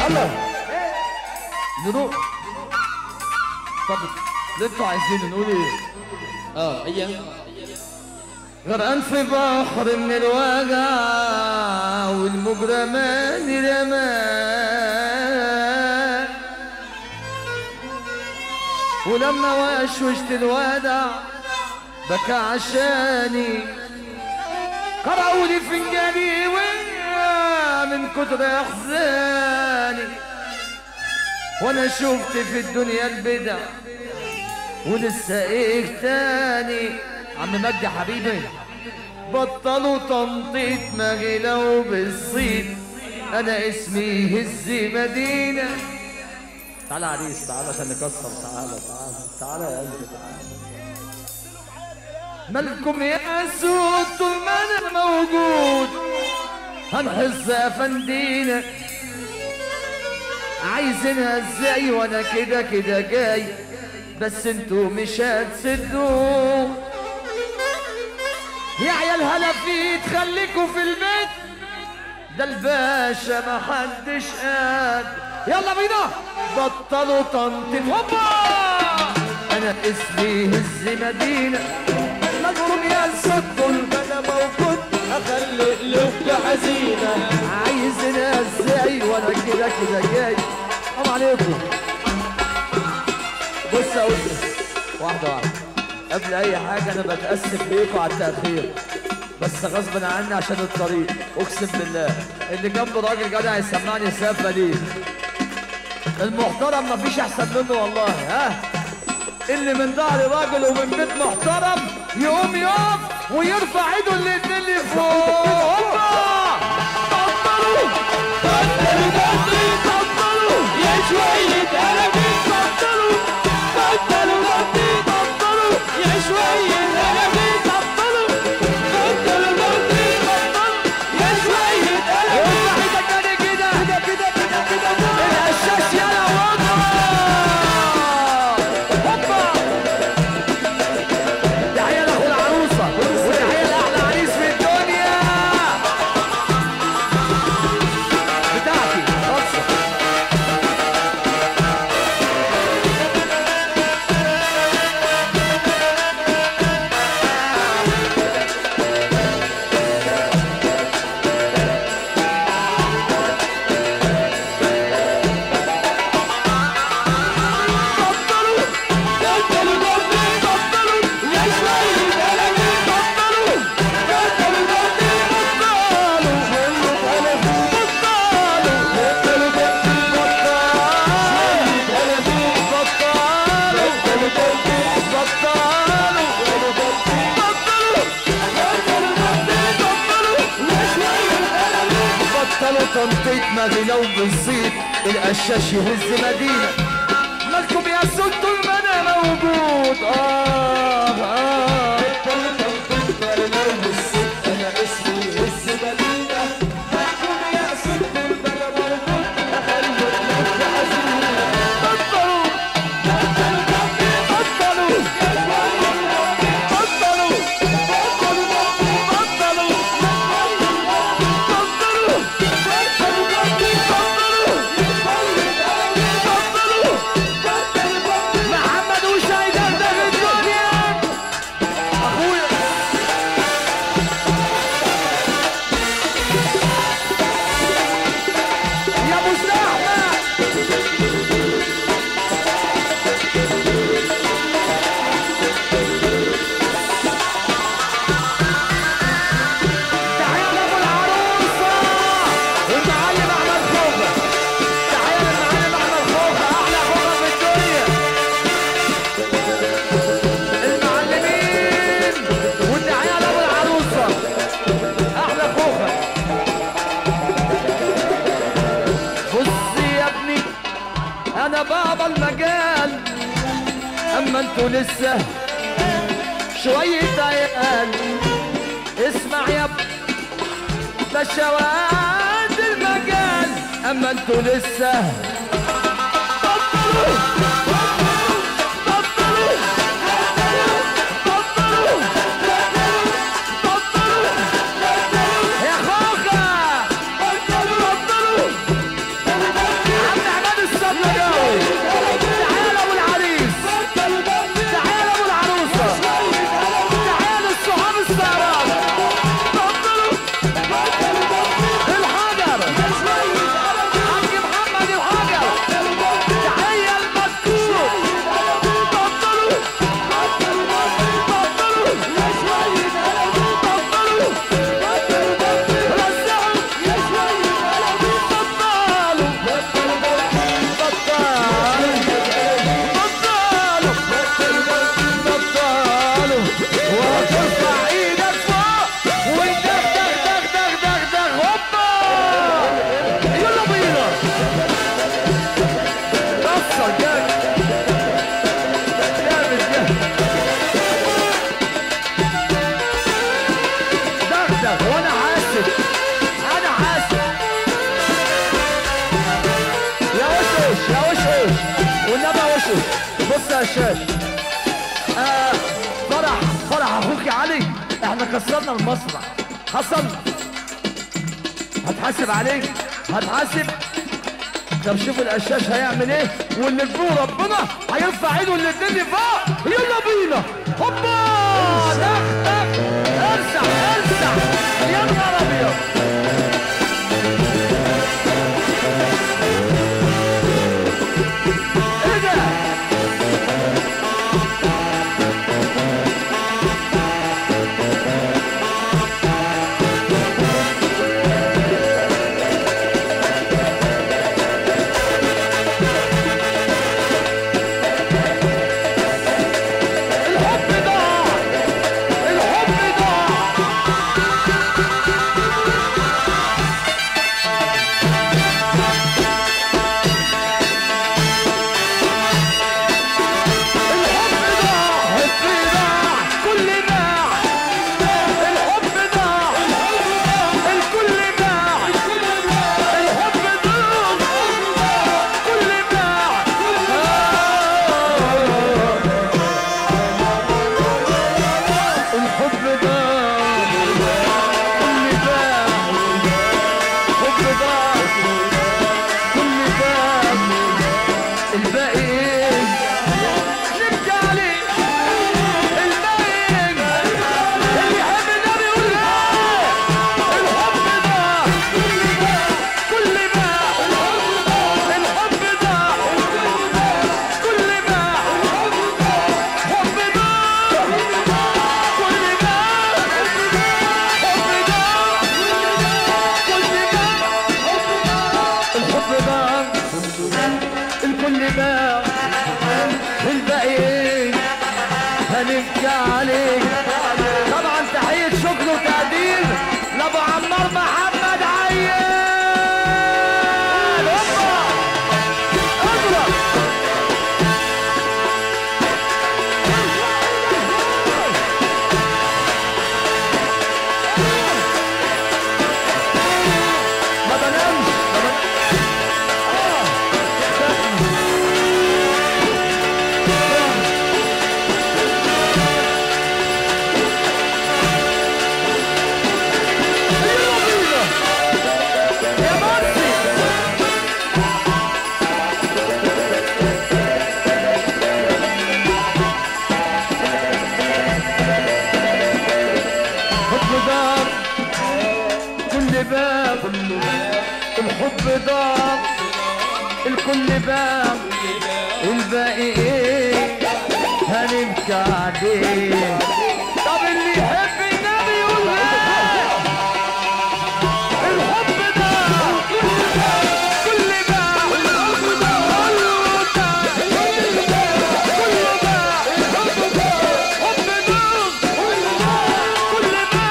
يلا نروح طب اللي انتوا عايزينه نقول ايه؟ اه ايام غرقان في بحر من الوجع والمجرمان رماه ولما وشوشت الودع بكى عشاني قرأوا لي فنجاني ويا من كتر احزاني وانا شفت في الدنيا البدع ولسه ايه تاني عم مجدي حبيبي بطلوا تنطيط مغلوا بالصيت انا اسمي هز مدينة تعالى عريس تعالى عشان نكسر تعالى تعالى تعالى يا قلبي تعالى مالكم يا سود طول ما انا موجود هنحس افندينا عايزينها ازاي وانا كده كده جاي بس انتوا مش هتسدوا يا عيال هلا فيت خليكوا في البيت ده الباشا ما حدش قاد يلا بينا بطلوا طنطن هوبا انا اسمي هز مدينه مجروم يا سكن انا موجود اخلي قلوبك حزينه عايزنا ازاي وانا كده كده جاي السلام عليكم بص اقول لك واحده واحده قبل اي حاجه انا بتاسف ليكم على التاخير بس غصب عني عشان الطريق اقسم بالله اللي جنبه راجل جدع يسمعني سافه ليه المحترم مفيش احسن منه والله ها اللي من ظهر راجل ومن بيت محترم يقوم يقف ويرفع ايده الاتنين اللي فوق هوبا بطلوا بطلوا بطلوا بطلوا يا شوية قلبي بطلوا بطلوا بطلوا بطلوا يا شوية قلبي بطلوا بطلوا بطلوا يا شوية قلبي ارفع ايدك تاني كده كده كده كده كده القشاش يلا هوبا هوبا تحية لاخو العروسة وتحية لاحلى عريس في الدنيا بتاعتي خلصة بطلوا بطلوا بطلوا بطلوا يا شوية قلبي بطلوا بطلوا بطلوا بطلوا بطلوا بطلوا تنطيط مغنى وبالصيت القشاش يهز مدينة مالكم يا سود طول ما انا موجود اه اه انا اسمي هز مدينة مالكم يا سكر بلا موجود اخلي قلوبك حزينة بطلوا بطلوا بطلوا بطلوا بطلوا محمد وشايدر ده في الدنيا اخويا يا مستحمد تحية لأبو العروسة المعلم أحمد خوخة تحية للمعلم أحمد خوخة أحلى خوخة في الدنيا المعلمين والتحية لأبو العروسة أحلى خوخة بص يا ابني أنا بابا المجال أما انتوا لسه شوية عيال اسمع يا ابني ده شواد المجال اما انتوا لسه بطلوا بطلوا بطلوا بطلوا بطلوا يا خوخة بطلوا بطلوا يا شاش آه فرح فرح اخوك علي احنا كسرنا المسرح حصل هتحاسب عليك هتحاسب طب شوف القشاش هيعمل ايه واللي بجوه ربنا هيرفع ايده الاتنين فوق يلا بينا هوبا دخ دخ ارسع ارسع يا نهار ابيض ايه ده الحب ضاع الحب ضاع الحب ضاع الحب ضاع كل ضاع الحب ضاع الكل ضاع الحب ضاع كل ضاع الحب ضاع كل ضاع حب ضاع كل ضاع الباقي ايه نبكي عليه الباقي ايه اللي يحب النبي يقول ايه الحب ضاع كل ضاع الحب ضاع كل ضاع حب ضاع كل ضاع حب ضاع كل ضاع الحب ضاع الكل باع الباقي ايه هنبكي عليه طبعا تحية شكر وتقدير لابو عمار محمد عيان هوبا اضرب ما بنامش ما بنامش يا مرسي حب دار كل باب الحب دار الكل باب الباقي ايه هنبكي عليه طب اللي يحب النبي يقول ايه الحب ده كل ده كله ده كله ده حب ده كل ده حب ده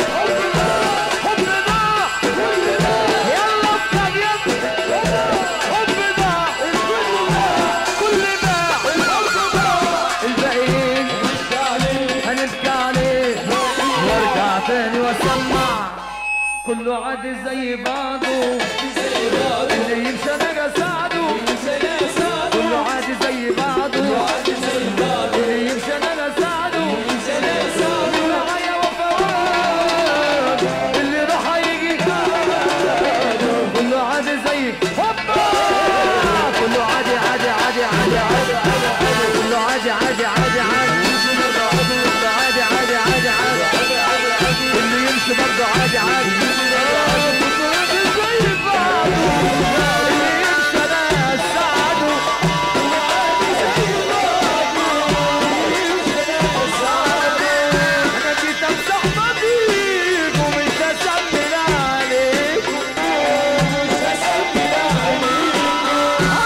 حب ده يلا ابتدي حب ده كل ده الباقيين هنبكي عليه وارجع تاني واسمع كله عادي زي بعضه اللي يمشي انا اساعده كله عادي زي بعضه اللي يمشي انا اساعده معايا وفوات اللي راح هيجي كله عادي زي هوبا كله عادي عادي عادي عادي عادي عادي عادي كله عادي عادي عادي عادي كله عادي عادي عادي عادي اللي يمشي برضه عادي عادي كله عادي زي بعضه اللي يمشي انا اساعده انا جيت امسح ماضيك ومش هسمن عليك